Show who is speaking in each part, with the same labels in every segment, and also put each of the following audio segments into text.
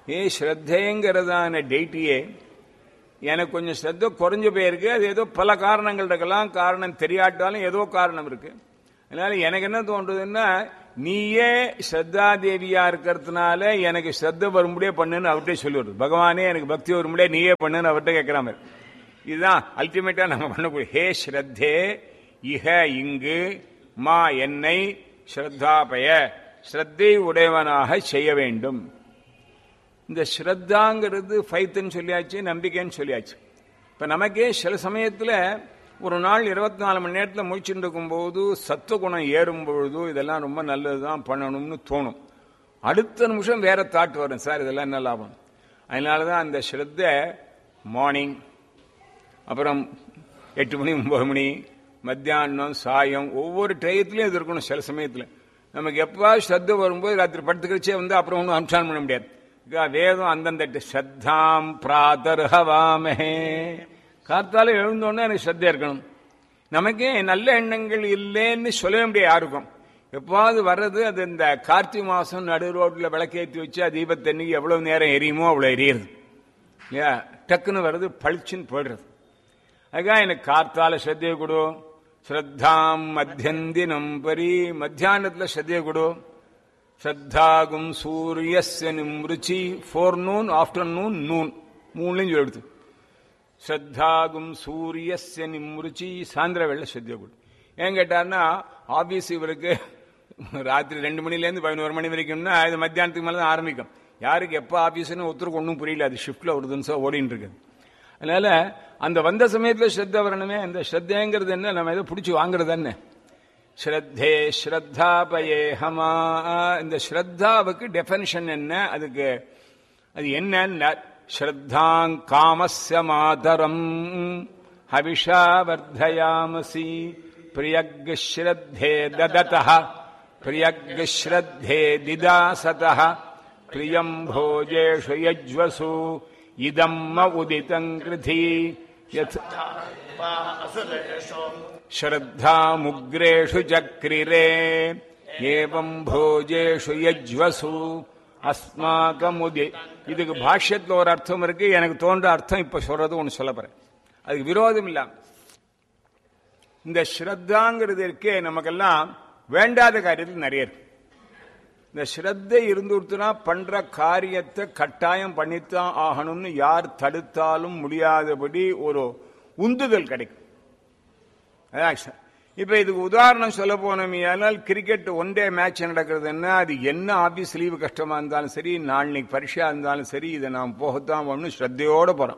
Speaker 1: ஏ ஸ்ரத்தைங்கிறதான டெய்ட்டியே எனக்கு கொஞ்சம் ஸ்ரத்த குறைஞ்சு போயிருக்கு அது ஏதோ பல காரணங்கள் இருக்கலாம் காரணம் தெரியாட்டாலும் ஏதோ காரணம் இருக்கு அதனால எனக்கு என்ன தோன்றதுன்னா நீயே ஸ்ரத்தா தேவியா இருக்கிறதுனால எனக்கு ஸ்ரத்த வரும்படியே பண்ணுன்னு அவர்கிட்ட சொல்லி வருது பகவானே எனக்கு பக்தி வரும்படியே நீயே பண்ணுன்னு அவர்கிட்ட கேட்கிற மாதிரி இதுதான் அல்டிமேட்டா நம்ம பண்ணக்கூடிய ஹே ஸ்ரத்தே இஹ இங்கு மா என்னை ஸ்ரத்தாபய ஸ்ரத்தை உடையவனாக செய்ய வேண்டும் இந்த ஸ்ரத்தாங்கிறது ஃபைத்துன்னு சொல்லியாச்சு நம்பிக்கைன்னு சொல்லியாச்சு இப்ப நமக்கே சில சமயத்துல ஒரு நாள் இருபத்தி நாலு மணி நேரத்தில் முழிச்சுட்டு இருக்கும்போது சத்துவகுணம் ஏறும் பொழுது இதெல்லாம் ரொம்ப நல்லதுதான் பண்ணணும்னு தோணும் அடுத்த நிமிஷம் வேற தாட் வரும் சார் இதெல்லாம் என்ன லாபம் அதனால தான் அந்த ஸ்ரத்த மார்னிங் அப்புறம் எட்டு மணி ஒன்பது மணி மத்தியானம் சாயம் ஒவ்வொரு டயத்துலையும் இது இருக்கணும் சில சமயத்தில் நமக்கு எப்போ ஸ்ரத்த வரும்போது ராத்திரி படுத்துக்கிறச்சே வந்து அப்புறம் ஒன்றும் அனுஷ்டானம் பண்ண முடியாது இங்க வேதம் அந்தந்த ஸ்ரத்தாம் பிராதர்ஹவாமஹே காத்தால எழுந்தோன்னே எனக்கு ஸ்ரத்த இருக்கணும் நமக்கே நல்ல எண்ணங்கள் இல்லைன்னு சொல்லவே முடியாது யாருக்கும் எப்பாவது வர்றது அது இந்த கார்த்திகை மாசம் நடு ரோட்ல விளக்கேற்றி வச்சா தீபத்தன்னைக்கு எவ்வளவு நேரம் எரியுமோ அவ்வளவு எரியுது இல்லையா டக்குன்னு வர்றது பளிச்சுன்னு போயிடுறது அதுக்காக எனக்கு கார்த்தால ஸ்ரத்தையை கொடு ஸ்ரத்தாம் மத்தியந்தினம் பரி மத்தியானத்துல ஸ்ரத்தையை கொடு ஸ்ரத்தாகும் சூரியஸ்ய நிம்ருச்சி ஃபோர் நூன் ஆஃப்டர்நூன் நூன் மூணுலையும் சொல்லிடுது ஸ்ரத்தாகும் சூரியஸ்ய நிம்ருச்சி சாயந்தர வேலை ஸ்ரத்தையை கொடு ஏன் கேட்டார்னா ஆபீஸ் இவருக்கு ராத்திரி ரெண்டு மணிலேருந்து பதினோரு மணி வரைக்கும்னா இது மத்தியானத்துக்கு மேலே தான் ஆரம்பிக்கும் யாருக்கு எப்போ ஆபீஸ்னு ஒருத்தருக்கு ஒன்றும் புரியல அது ஷிஃப்ட்ல ஒரு தினசம் ஓடின்னு இருக்குது அதனால அந்த வந்த சமயத்துல ஸ்ரத்த வரணுமே அந்த ஸ்ரத்தைங்கிறது என்ன நம்ம எதை பிடிச்சி வாங்குறது என்ன ஸ்ரத்தே ஸ்ரத்தாபயே ஹமா இந்த ஸ்ரத்தாவுக்கு டெஃபனிஷன் என்ன அதுக்கு அது என்ன ஸ்ரத்தாங் காமஸ்ய மாதரம் ஹவிஷா வர்தயாமசி பிரியக் ஸ்ரத்தே தததः பிரியக் ஸ்ரத்தே திதாசதः பிரியம் भोजेषु यज्वसु இதம் உதிதம் கிருதி யத் श्रद्धामुग्रेषु चक्रिरे एवम् भोजेषु यज्वसु அஸ்மாகமுதி இதுக்கு பாஷ்யத்தில் ஒரு அர்த்தம் இருக்கு எனக்கு தோன்ற அர்த்தம் இப்ப சொல்றது ஒன்று சொல்ல போறேன் அதுக்கு விரோதம் இல்ல இந்த ஸ்ரத்தாங்கிறது இருக்கே நமக்கெல்லாம் வேண்டாத காரியத்தில் நிறைய இருக்கு இந்த ஸ்ரத்தை இருந்துடுத்துனா பண்ற காரியத்தை கட்டாயம் பண்ணித்தான் ஆகணும்னு யார் தடுத்தாலும் முடியாதபடி ஒரு உந்துதல் கிடைக்கும் அதான் இப்ப இதுக்கு உதாரணம் சொல்ல போனோமையானால் கிரிக்கெட் ஒன் டே மேட்ச் நடக்கிறதுன்னா அது என்ன ஆபீஸ் லீவு கஷ்டமா இருந்தாலும் சரி நாளைக்கு பரீட்சா இருந்தாலும் சரி இதை நாம் போகத்தான் ஒன்றும் ஸ்ரத்தையோட போறோம்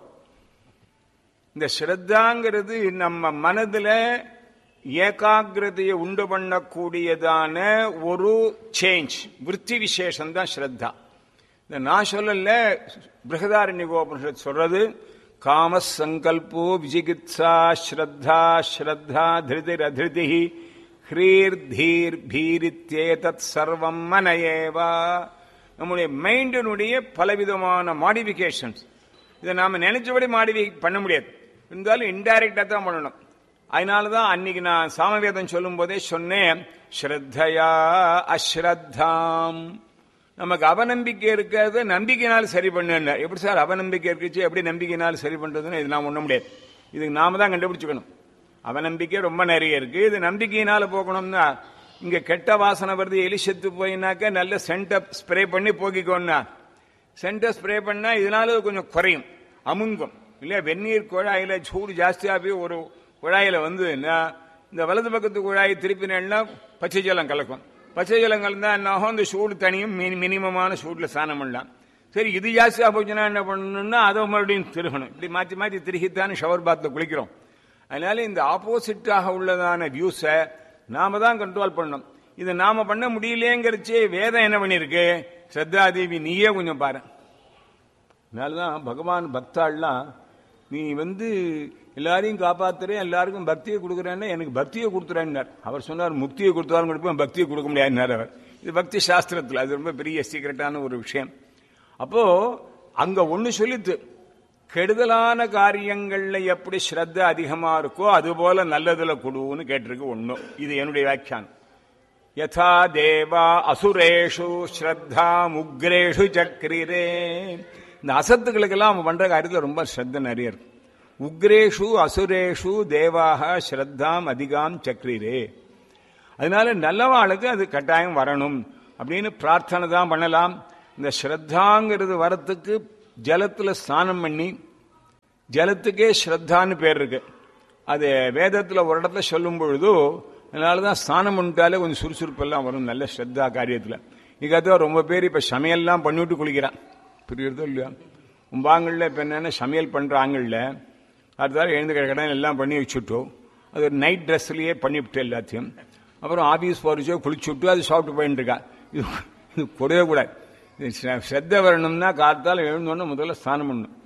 Speaker 1: இந்த ஸ்ரத்தாங்கிறது நம்ம மனதுல ஏகாகிரதையை உண்டு பண்ணக்கூடியதான ஒரு சேஞ்ச் விற்பி விசேஷம் தான் ஸ்ரத்தா இந்த நான் சொல்லல பிருகதாரண்யகோபனிஷத் சொல்றது காம சங்கல்போ விஜிகித்சா ஸ்ரத்தா ஸ்ரத்தா திருதிர் அதிருதி ஹ்ரீர் தீர் பீரித்தேதத் சர்வம் மனயேவா நம்முடைய மைண்டினுடைய பலவிதமான மாடிஃபிகேஷன்ஸ் இதை நாம நினைச்சபடி மாடிஃபை பண்ண முடியாது இருந்தாலும் இன்டைரக்டா தான் பண்ணணும் அதனால தான் அன்னைக்கு நான் சாமவேதம் சொல்லும் போதே சொன்னேன் ஸ்ரத்தையா அஸ்ரத்தாம் நமக்கு அவநம்பிக்கை இருக்கிறத நம்பிக்கையினால் சரி பண்ண எப்படி சார் அவநம்பிக்கை இருக்குச்சு எப்படி நம்பிக்கையினால் சரி பண்றதுன்னு இது நான் ஒண்ண முடியாது இதுக்கு நாம தான் கண்டுபிடிச்சுக்கணும் அவநம்பிக்கை ரொம்ப நிறைய இருக்கு இது நம்பிக்கையினால போகணும்னா இங்க கெட்ட வாசனை வருது எலி செத்து போயினாக்க நல்ல சென்ட ஸ்ப்ரே பண்ணி போக்கிக்கோன்னா சென்ட ஸ்ப்ரே பண்ணா இதனால கொஞ்சம் குறையும் அமுங்கும் இல்லையா வெந்நீர் குழாயில சூடு ஜாஸ்தியா போய் ஒரு குழாயில வந்து இந்த வலது பக்கத்து குழாயை திருப்பினா பச்சை ஜலம் கலக்கும் பச்சை ஜலம் கலந்தா என்ன ஆகும் இந்த சூடு தனியும் மினிமமான சூடுல ஸ்நானம் பண்ணலாம் சரி இது ஜாஸ்தியா போச்சுன்னா என்ன பண்ணணும்னா அதை மறுபடியும் திருகணும் இப்படி மாற்றி மாற்றி திருகித்தான் ஷவர் பாத்ல குளிக்கிறோம் அதனால இந்த ஆப்போசிட்டாக உள்ளதான வியூஸை நாம தான் கண்ட்ரோல் பண்ணணும் இது நாம பண்ண முடியலேங்கிறச்சே வேதம் என்ன பண்ணிருக்கு ஸ்ரத்தாதேவி நீயே கொஞ்சம் பாரு அதனாலதான் பகவான் பக்தாள்லாம் நீ வந்து எல்லாரையும் காப்பாத்துறேன் எல்லாருக்கும் பக்தியை கொடுக்குறேன்னா எனக்கு பக்தியை கொடுத்துறேன்னார் அவர் சொன்னார் முக்தியை கொடுத்தாலும் கொடுப்பேன் பக்தியை கொடுக்க முடியாதுன்னார் அவர் இது பக்தி சாஸ்திரத்தில் அது ரொம்ப பெரிய சீக்கிரட்டான ஒரு விஷயம் அப்போ அங்க ஒண்ணு சொல்லித்து கெடுதலான காரியங்கள்ல எப்படி ஸ்ரத்த அதிகமா இருக்கோ அது போல நல்லதுல கொடுன்னு கேட்டிருக்கு ஒண்ணும் இது என்னுடைய வியாக்கியானம் யதா தேவா அசுரேஷு ஸ்ரத்தாம் உக்ரேஷு சக்ரிரே இந்த அசத்துக்களுக்கெல்லாம் அவன் பண்ற காரியத்தில் ரொம்ப ஸ்ரத்த நிறைய இருக்கு உக்ரேஷு அசுரேஷு தேவாக ஸ்ரத்தாம் அதிகாம் சக்ரிரே அதனால நல்லவாளுக்கு அது கட்டாயம் வரணும் அப்படின்னு பிரார்த்தனை தான் பண்ணலாம் இந்த ஸ்ரத்தாங்கிறது வரத்துக்கு ஜலத்துல ஸ்நானம் பண்ணி ஜலத்துக்கே ஸ்ரத்தான்னு பேர் இருக்கு அது வேதத்துல ஒரு இடத்துல சொல்லும் பொழுது அதனாலதான் ஸ்நானம் பண்ணிட்டாலே கொஞ்சம் சுறுசுறுப்பெல்லாம் வரும் நல்ல ஸ்ரத்தா காரியத்துல இதுக்காக ரொம்ப பேர் இப்ப சமையல்லாம் பண்ணிவிட்டு குளிக்கிறான் புரியுறதோ இல்லையா உம்பாங்கள்ல இப்ப என்னன்னா சமையல் பண்ற ஆங்கள்ல அடுத்தால எழுந்து கடன் எல்லாம் பண்ணி வச்சுட்டோம் அது ஒரு நைட் ட்ரெஸ்லயே பண்ணிவிட்டு எல்லாத்தையும் அப்புறம் ஆபீஸ் போறச்சோ குளிச்சு விட்டு அது சாப்பிட்டு போயிட்டு இருக்கா இது இது கூடவே கூடாது இது ஸ்ர- ஸ்ரத்த வரணும்னா காத்தால எழுந்தோன்னு முதல்ல ஸ்நானம் பண்ணணும்